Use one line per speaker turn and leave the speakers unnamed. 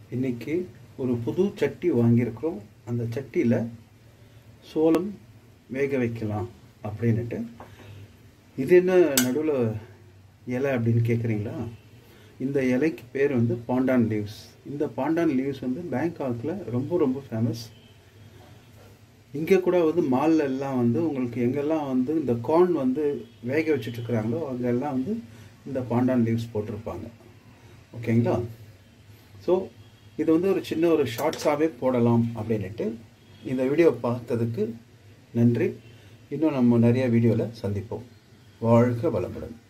இன்னைக்கு ஒரு புது சட்டி வாங்கியிருக்கிறோம் அந்த சட்டியில் சோளம் வேக வைக்கலாம் அப்படின்னுட்டு இது என்ன நடுவில் இலை அப்படின்னு கேட்குறீங்களா இந்த இலைக்கு பேர் வந்து பாண்டான் லீவ்ஸ் இந்த பாண்டான் லீவ்ஸ் வந்து பேங்காக்கில் ரொம்ப ரொம்ப ஃபேமஸ் இங்கே கூட வந்து மால்ல எல்லாம் வந்து உங்களுக்கு எங்கெல்லாம் வந்து இந்த கார்ன் வந்து வேக வச்சுட்டு இருக்கிறாங்களோ அங்கெல்லாம் வந்து இந்த பாண்டான் லீவ்ஸ் போட்டிருப்பாங்க ஓகேங்களா ஸோ இது வந்து ஒரு சின்ன ஒரு ஷார்ட்ஸாகவே போடலாம் அப்படின்னுட்டு இந்த வீடியோ பார்த்ததுக்கு நன்றி இன்னும் நம்ம நிறைய வீடியோவில் சந்திப்போம் வாழ்க வளமுடன்